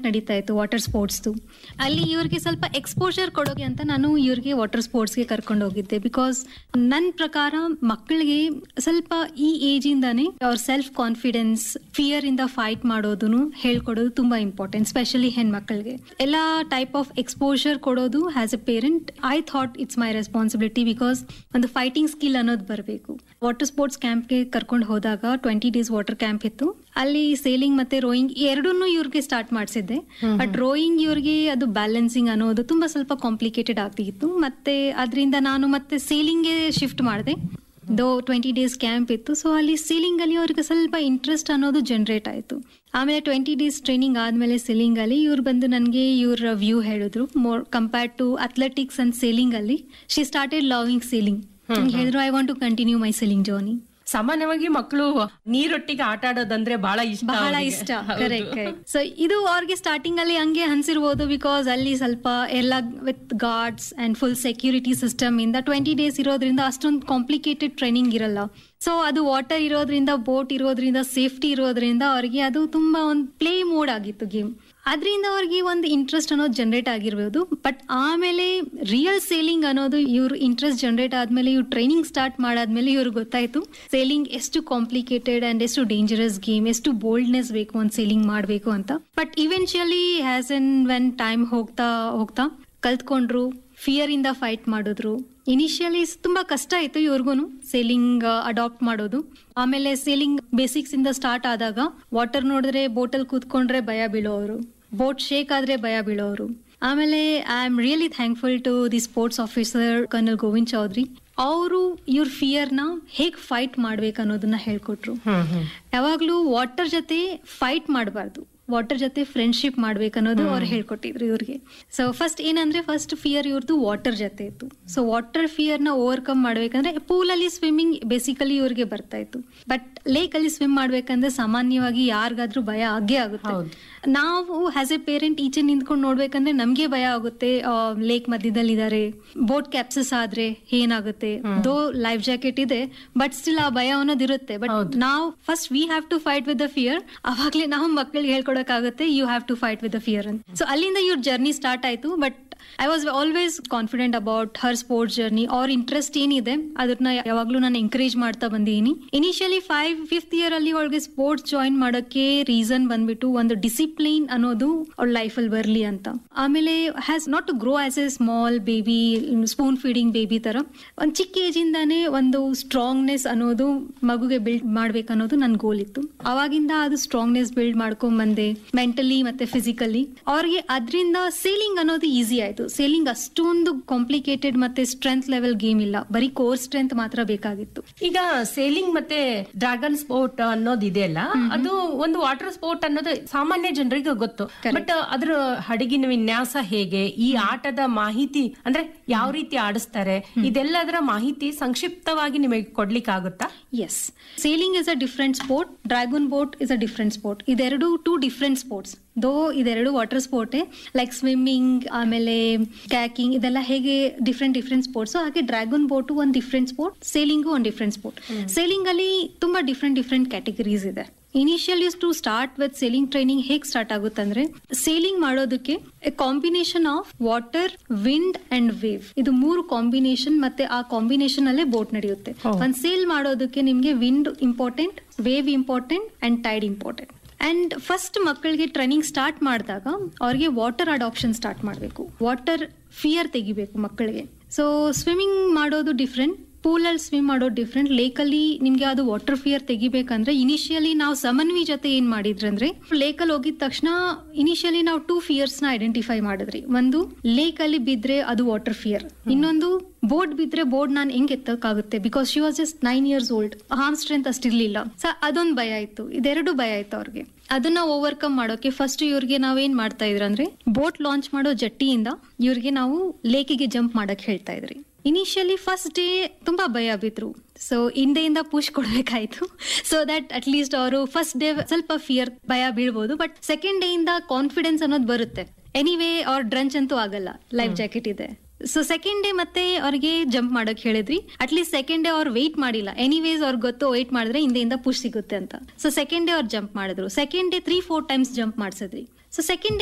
ನಡೀತಾ ಇತ್ತು ವಾಟರ್ ಸ್ಪೋರ್ಟ್ಸ್ದು ಅಲ್ಲಿ ಇವ್ರಿಗೆ ಸ್ವಲ್ಪ ಎಕ್ಸ್ಪೋಜರ್ ಕೊಡೋಕೆ ಅಂತ ನಾನು ಇವ್ರಿಗೆ ವಾಟರ್ ಸ್ಪೋರ್ಟ್ಸ್ಗೆ ಕರ್ಕೊಂಡು ಹೋಗಿದ್ದೆ ಬಿಕಾಸ್ ನನ್ನ ಪ್ರಕಾರ ಮಕ್ಕಳಿಗೆ ಸ್ವಲ್ಪ ಈ ಏಜ್ ಇಂದಾನೆ ಅವ್ರ ಸೆಲ್ಫ್ ಕಾನ್ಫಿಡೆನ್ಸ್ ಫಿಯರ್ ಇಂದ ಫೈಟ್ ಮಾಡೋದನ್ನು ಹೇಳ್ಕೊಡೋದು ತುಂಬಾ ಇಂಪಾರ್ಟೆಂಟ್ ಸ್ಪೆಷಲಿ ಹೆಣ್ಮಕ್ಳಿಗೆ ಎಲ್ಲ ಟೈಪ್ ಆಫ್ ಎಕ್ಸ್ಪೋಜರ್ ಕೊಡೋದು as a parent I thought it's my responsibility because ಒಂದು ಫೈಟಿಂಗ್ ಸ್ಕಿಲ್ ಅನ್ನೋದು ಬರಬೇಕು ವಾಟರ್ ಸ್ಪೋರ್ಟ್ಸ್ ಕ್ಯಾಂಪ್ಗೆ ಕರ್ಕೊಂಡು ಹೋದಾಗ ಟ್ವೆಂಟಿ ಡೇಸ್ ವಾಟರ್ ಕ್ಯಾಂಪ್ ಇತ್ತು ಅಲ್ಲಿ ಸೇಲಿಂಗ್ ಮತ್ತೆ ರೋಯಿಂಗ್ ಎರಡನ್ನೂ ಇವ್ರಿಗೆ ಸ್ಟಾರ್ಟ್ ಮಾಡಿಸಿದ್ದೆ ಬಟ್ ರೋಯಿಂಗ್ ಇವ್ರಿಗೆ ಅದು ಬ್ಯಾಲೆನ್ಸಿಂಗ್ ಅನ್ನೋದು ತುಂಬಾ ಸ್ವಲ್ಪ ಕಾಂಪ್ಲಿಕೇಟೆಡ್ ಆಗ್ತಿತ್ತು ಮತ್ತೆ ಅದರಿಂದ ನಾನು ಮತ್ತೆ ಸೇಲಿಂಗ್ಗೆ ಶಿಫ್ಟ್ ಮಾಡಿದೆ ದೋ ಟ್ವೆಂಟಿ ಡೇಸ್ ಕ್ಯಾಂಪ್ ಇತ್ತು ಸೊ ಅಲ್ಲಿ ಸೀಲಿಂಗ್ ಅಲ್ಲಿ ಅವ್ರಿಗೆ ಸ್ವಲ್ಪ ಇಂಟ್ರೆಸ್ಟ್ ಅನ್ನೋದು ಜನರೇಟ್ ಆಯಿತು ಆಮೇಲೆ ಟ್ವೆಂಟಿ ಡೇಸ್ ಟ್ರೈನಿಂಗ್ ಆದ್ಮೇಲೆ ಸೀಲಿಂಗ್ ಅಲ್ಲಿ ಇವ್ರು ಬಂದು ನನಗೆ ಇವ್ರ ವ್ಯೂ ಹೇಳಿದ್ರು more compared to athletics and sailing ಅಲ್ಲಿ ಶಿ ಸ್ಟಾರ್ಟೆಡ್ ಲವಿಂಗ್ ಸೇಲಿಂಗ್ ಹೇಳಿದ್ರು I want to continue my sailing journey ಸಾಮಾನ್ಯವಾಗಿ ಮಕ್ಕಳು ನೀರೊಟ್ಟಿಗೆ ಆಟ ಆಡೋದಂದ್ರೆ ಬಹಳ ಇಷ್ಟ ಬಹಳ ಅವ್ರಿಗೆ. ಇಷ್ಟ ಹೌದು. ಕರೆಕ್ಟ್ ಸೊ ಇದು ಅವ್ರಿಗೆ ಸ್ಟಾರ್ಟಿಂಗ್ ಅಲ್ಲಿ ಹಂಗೆ ಅನ್ಸಿರ್ಬೋದು ಬಿಕಾಸ್ ಅಲ್ಲಿ ಸ್ವಲ್ಪ ಎಲ್ಲ with guards and full security system ಇಂದ ಟ್ವೆಂಟಿ ಡೇಸ್ ಇರೋದ್ರಿಂದ ಅಷ್ಟೊಂದು ಕಾಂಪ್ಲಿಕೇಟೆಡ್ ಟ್ರೈನಿಂಗ್ ಇರಲ್ಲ ಸೊ ಅದು ವಾಟರ್ ಇರೋದ್ರಿಂದ ಬೋಟ್ ಇರೋದ್ರಿಂದ ಸೇಫ್ಟಿ ಇರೋದ್ರಿಂದ ಅವ್ರಿಗೆ ಅದು ತುಂಬಾ ಒಂದು ಪ್ಲೇ ಮೋಡ್ ಆಗಿತ್ತು ಗೇಮ್ ಅದರಿಂದ ಅವ್ರಿಗೆ ಒಂದು ಇಂಟ್ರೆಸ್ಟ್ ಅನ್ನೋದು ಜನರೇಟ್ ಆಗಿರ್ಬೋದು ಬಟ್ ಆಮೇಲೆ ರಿಯಲ್ ಸೇಲಿಂಗ್ ಅನ್ನೋದು ಇವ್ರ ಇಂಟ್ರೆಸ್ಟ್ ಜನರೇಟ್ ಆದ್ಮೇಲೆ ಇವ್ರು ಟ್ರೈನಿಂಗ್ ಸ್ಟಾರ್ಟ್ ಮಾಡಾದ್ಮೇಲೆ ಇವ್ರಿಗೆ ಗೊತ್ತಾಯ್ತು ಸೇಲಿಂಗ್ ಎಷ್ಟು ಕಾಂಪ್ಲಿಕೇಟೆಡ್ ಅಂಡ್ ಎಷ್ಟು ಡೇಂಜರಸ್ ಗೇಮ್ ಎಷ್ಟು ಬೋಲ್ಡ್ನೆಸ್ ಬೇಕು ಒಂದು ಸೇಲಿಂಗ್ ಮಾಡಬೇಕು ಅಂತ but eventually has N when time ಹೋಗ್ತಾ ಹೋಗ್ತಾ ಕಲ್ತ್ಕೊಂಡ್ರು ಫಿಯರ್ ಇಂದ ಫೈಟ್ ಮಾಡಿದ್ರು ಇನಿಷಿಯಲಿ ತುಂಬಾ ಕಷ್ಟ ಆಯ್ತು ಇವ್ರಿಗೂ ಸೇಲಿಂಗ್ ಅಡಾಪ್ಟ್ ಮಾಡೋದು ಆಮೇಲೆ ಸೇಲಿಂಗ್ ಬೇಸಿಕ್ಸ್ ಇಂದ ಸ್ಟಾರ್ಟ್ ಆದಾಗ ವಾಟರ್ ನೋಡಿದ್ರೆ ಬೋಟಲ್ ಕೂತ್ಕೊಂಡ್ರೆ ಭಯ ಬೀಳೋರು ಬೋಟ್ ಶೇಕ್ ಆದ್ರೆ ಭಯ ಬೀಳೋರು ಆಮೇಲೆ I am really thankful to the sports officer kernel Govind Chaudhary ಅವರು ಇವ್ರ ಫಿಯರ್ನ ಹೇಗ್ ಫೈಟ್ ಮಾಡ್ಬೇಕು ಅನ್ನೋದನ್ನ ಹೇಳ್ಕೊಟ್ರು ಹ್ಮ್ ಹ್ಮ್ ಯಾವಾಗ್ಲೂ ವಾಟರ್ ಜೊತೆ ಫೈಟ್ ಮಾಡಬಾರ್ದು ವಾಟರ್ ಜೊತೆ ಫ್ರೆಂಡ್ಶಿಪ್ ಮಾಡ್ಬೇಕನ್ನೋದು ಅವ್ರು ಹೇಳ್ಕೊಟ್ಟಿದ್ರು ಇವ್ರಿಗೆ ಸೊ ಫಸ್ಟ್ ಏನಂದ್ರೆ ಫಸ್ಟ್ ಫಿಯರ್ ಇವ್ರದ್ದು ವಾಟರ್ ಜೊತೆ ಇತ್ತು ಸೊ ವಾಟರ್ ಫಿಯರ್ ನ ಓವರ್ಕಮ್ ಮಾಡ್ಬೇಕಂದ್ರೆ ಪೂಲ್ ಅಲ್ಲಿ ಸ್ವಿಮ್ಮಿಂಗ್ ಬೇಸಿಕಲಿ ಇವ್ರಿಗೆ ಬರ್ತಾ ಇತ್ತು ಬಟ್ ಲೇಕ್ ಅಲ್ಲಿ ಸ್ವಿಮ್ ಮಾಡ್ಬೇಕಂದ್ರೆ ಸಾಮಾನ್ಯವಾಗಿ ಯಾರಿಗಾದ್ರೂ ಭಯ ಆಗೇ ಆಗುತ್ತೆ ಹೌದು. ನಾವು ಆಸ್ ಎ ಪೇರೆಂಟ್ ಈಚೆ ನಿಂತ್ಕೊಂಡು ನೋಡ್ಬೇಕಂದ್ರೆ ನಮ್ಗೆ ಭಯ ಆಗುತ್ತೆ ಲೇಕ್ ಮಧ್ಯದಲ್ಲಿ ಇದಾರೆ ಬೋಟ್ ಕ್ಯಾಪ್ಸಸ್ ಆದ್ರೆ ಏನಾಗುತ್ತೆ ದೋ ಲೈಫ್ ಜಾಕೆಟ್ ಇದೆ ಬಟ್ ಸ್ಟಿಲ್ ಆ ಭಯ ಅನ್ನೋದು ಇರುತ್ತೆ ಬಟ್ ಹೌದು. ನಾವು first we have to fight with the fear ಅವಾಗ್ಲೇ ನಾವು ಮಕ್ಕಳಿಗೆ ಹೇಳ್ಕೊಡಕ್ಕಾಗುತ್ತೆ you have to fight with the fear ಅಂತ ಸೊ ಅಲ್ಲಿಂದ ಇವ್ರ ಜರ್ನಿ ಸ್ಟಾರ್ಟ್ ಆಯ್ತು but I was always confident about her sports journey ಅವ್ರ ಇಂಟ್ರೆಸ್ಟ್ ಏನಿದೆ ಅದನ್ನ ಯಾವಾಗ್ಲೂ ನಾನು ಎಂಕರೇಜ್ ಮಾಡ್ತಾ ಬಂದಿದ್ದೀನಿ ಇನಿಷಿಯಲಿ ಫೈವ್ ಫಿಫ್ತ್ ಇಯರ್ ಅಲ್ಲಿ ಅವಳಿಗೆ ಸ್ಪೋರ್ಟ್ಸ್ ಜಾಯಿನ್ ಮಾಡೋಕ್ಕೆ ರೀಸನ್ ಬಂದ್ಬಿಟ್ಟು ಒಂದು ಡಿಸಿಪ್ಲಿನ್ ಅನ್ನೋದು ಅವಳ ಲೈಫಲ್ಲಿ ಬರಲಿ ಅಂತ ಆಮೇಲೆ has not to grow as a small baby spoon feeding baby ತರ ಒಂದು ಚಿಕ್ಕ ಏಜ್ ಇಂದಾನೆ ಒಂದು ಸ್ಟ್ರಾಂಗ್ನೆಸ್ ಅನ್ನೋದು ಮಗುಗೆ ಬಿಲ್ಡ್ ಮಾಡ್ಬೇಕನ್ನೋದು ನನ್ನ ಗೋಲ್ ಇತ್ತು ಅವಾಗಿಂದ ಅದು ಸ್ಟ್ರಾಂಗ್ನೆಸ್ ಬಿಲ್ಡ್ ಮಾಡ್ಕೊಂಡ್ ಬಂದೆ ಮೆಂಟಲಿ ಮತ್ತೆ ಫಿಸಿಕಲಿ ಅವ್ರಿಗೆ ಅದರಿಂದ ಸೇಲಿಂಗ್ ಅನ್ನೋದು ಈಸಿ ಆಯ್ತು ಸೇಲಿಂಗ್ ಅಷ್ಟೊಂದು ಕಾಂಪ್ಲಿಕೇಟೆಡ್ ಮತ್ತೆ ಸ್ಟ್ರೆಂತ್ ಲೆವೆಲ್ ಗೇಮ್ ಇಲ್ಲ ಬರೀ ಕೋರ್ ಸ್ಟ್ರೆಂತ್ ಮಾತ್ರ ಬೇಕಾಗಿತ್ತು ಈಗ ಸೇಲಿಂಗ್ ಮತ್ತೆ ಡ್ರ್ಯಾಗನ್ ಸ್ಪೋರ್ಟ್ ಅನ್ನೋದು ಇದೆಯಲ್ಲ ಅದು ಒಂದು ವಾಟರ್ ಸ್ಪೋರ್ಟ್ ಅನ್ನೋದು ಸಾಮಾನ್ಯ ಜನರಿಗೆ ಗೊತ್ತು ಬಟ್ ಅದ್ರ ಹಡಗಿನ ವಿನ್ಯಾಸ ಹೇಗೆ ಈ ಆಟದ ಮಾಹಿತಿ ಅಂದ್ರೆ ಯಾವ ರೀತಿ ಆಡಿಸ್ತಾರೆ ಇದೆಲ್ಲದರ ಮಾಹಿತಿ ಸಂಕ್ಷಿಪ್ತವಾಗಿ ನಿಮಗೆ ಕೊಡ್ಲಿಕ್ಕೆ ಆಗುತ್ತಾ yes sailing is a different sport dragon boat is a different sport ಇದೆರಡು ಟೂ ಡಿಫ್ರೆಂಟ್ ಸ್ಪೋರ್ಟ್ಸ್ ದೋ ಇದೆರಡು ವಾಟರ್ ಸ್ಪೋರ್ಟೇ ಲೈಕ್ ಸ್ವಿಮ್ಮಿಂಗ್ ಆಮೇಲೆ ಕ್ಯಾಕಿಂಗ್ ಇದೆಲ್ಲ ಹೇಗೆ ಡಿಫ್ರೆಂಟ್ ಡಿಫ್ರೆಂಟ್ ಸ್ಪೋರ್ಟ್ಸ್ ಹಾಗೆ ಡ್ರ್ಯಾಗನ್ ಬೋಟು ಒಂದು ಡಿಫ್ರೆಂಟ್ ಸ್ಪೋರ್ಟ್ ಸೇಲಿಂಗು ಒಂದು ಡಿಫ್ರೆಂಟ್ ಸ್ಪೋರ್ಟ್ ಸೇಲಿಂಗ್ ಅಲ್ಲಿ ತುಂಬಾ ಡಿಫ್ರೆಂಟ್ ಡಿಫ್ರೆಂಟ್ ಕ್ಯಾಟಗರೀಸ್ ಇದೆ initial is to start with sailing training ಹೇಗೆ ಸ್ಟಾರ್ಟ್ ಆಗುತ್ತೆ ಅಂದ್ರೆ ಸೇಲಿಂಗ್ ಮಾಡೋದಕ್ಕೆ a combination of water wind and wave ಇದು ಮೂರು ಕಾಂಬಿನೇಷನ್ ಮತ್ತೆ ಆ ಕಾಂಬಿನೇಷನ್ ಅಲ್ಲೇ ಬೋಟ್ ನಡೆಯುತ್ತೆ ಒಂದ್ ಸೇಲ್ ಮಾಡೋದಕ್ಕೆ ನಿಮ್ಗೆ wind important wave important and tide important and first ಮಕ್ಕಳಿಗೆ ಟ್ರೈನಿಂಗ್ ಸ್ಟಾರ್ಟ್ ಮಾಡಿದಾಗ ಅವ್ರಿಗೆ ವಾಟರ್ ಅಡಾಪ್ಷನ್ ಸ್ಟಾರ್ಟ್ ಮಾಡಬೇಕು ವಾಟರ್ ಫಿಯರ್ ತೆಗಿಬೇಕು ಮಕ್ಕಳಿಗೆ ಸೊ ಸ್ವಿಮ್ಮಿಂಗ್ ಮಾಡೋದು ಡಿಫ್ರೆಂಟ್ ಪೂಲಲ್ಲಿ ಸ್ವಿಮ್ ಮಾಡೋದು ಡಿಫ್ರೆಂಟ್ ಲೇಕಲ್ಲಿ ನಿಮ್ಗೆ ಅದು ವಾಟರ್ ಫಿಯರ್ ತೆಗಿಬೇಕಂದ್ರೆ ಇನಿಷಿಯಲಿ ನಾವು ಸಮನ್ವಿ ಜೊತೆ ಏನ್ ಮಾಡಿದ್ರಂದ್ರೆ ಲೇಕಲ್ಲಿ ಹೋಗಿದ ತಕ್ಷಣ ಇನಿಷಿಯಲಿ ನಾವು ಟೂ ಫಿಯರ್ಸ್ ನ ಐಡೆಂಟಿಫೈ ಮಾಡಿದ್ರಿ ಒಂದು ಲೇಕ್ ಅಲ್ಲಿ ಬಿದ್ರೆ ಅದು ವಾಟರ್ ಫಿಯರ್ ಇನ್ನೊಂದು ಬೋರ್ಡ್ ಬಿದ್ರೆ ಬೋರ್ಡ್ ನಾನು ಹೆಂಗ್ ಎತ್ತಕ್ಕಾಗುತ್ತೆ because she was just nine years old arm strength ಅಷ್ಟಿರ್ಲಿಲ್ಲ ಸೊ ಅದೊಂದು ಭಯ ಇತ್ತು ಇದೆರಡು ಭಯ ಇತ್ತು ಅವ್ರಿಗೆ ಅದನ್ನ ಓವರ್ಕಮ್ ಮಾಡೋಕೆ ಫಸ್ಟ್ ಇವ್ರಿಗೆ ನಾವೇನ್ ಮಾಡ್ತಾ ಇದ್ರ ಅಂದ್ರೆ ಬೋಟ್ ಲಾಂಚ್ ಮಾಡೋ ಜಟ್ಟಿಯಿಂದ ಇವ್ರಿಗೆ ನಾವು ಲೇಕಿಗೆ ಜಂಪ್ ಮಾಡಕ್ ಹೇಳ್ತಾ ಇದ್ರಿ ಇನಿಷಿಯಲಿ ಫಸ್ಟ್ ಡೇ ತುಂಬಾ ಭಯ ಬಿದ್ರು ಸೊ ಹಿಂದೆಯಿಂದ ಪುಷ್ ಕೊಡ್ಬೇಕಾಯ್ತು ಸೊ ದಟ್ ಅಟ್ ಲೀಸ್ಟ್ ಅವರು ಫಸ್ಟ್ ಡೇ ಸ್ವಲ್ಪ ಫಿಯರ್ ಭಯ ಬೀಳ್ಬೋದು ಬಟ್ ಸೆಕೆಂಡ್ ಡೇ ಇಂದ ಕಾನ್ಫಿಡೆನ್ಸ್ ಅನ್ನೋದು ಬರುತ್ತೆ ಎನಿವೇ ಅವ್ರ ಡ್ರಂಚ್ ಅಂತೂ ಆಗಲ್ಲ ಲೈಫ್ ಜಾಕೆಟ್ ಇದೆ ಸೊ ಸೆಕೆಂಡ್ ಡೇ ಮತ್ತೆ ಅವ್ರಿಗೆ ಜಂಪ್ ಮಾಡಕ್ ಹೇಳಿದ್ರಿ ಅಟ್ಲೀಸ್ಟ್ ಸೆಕೆಂಡ್ ಡೇ ಅವ್ರು ವೆಯ್ಟ್ ಮಾಡಿಲ್ಲ ಎನಿವೇಸ್ ಅವ್ರಿಗೆ ಗೊತ್ತು ವೆಯ್ಟ್ ಮಾಡಿದ್ರೆ ಹಿಂದೆಯಿಂದ ಪುಷ್ ಸಿಗುತ್ತೆ ಅಂತ ಸೊ ಸೆಕೆಂಡ್ ಡೇ ಅವ್ರು ಜಂಪ್ ಮಾಡಿದ್ರು second day three four times jump ಮಾಡಿಸಿದ್ರಿ so second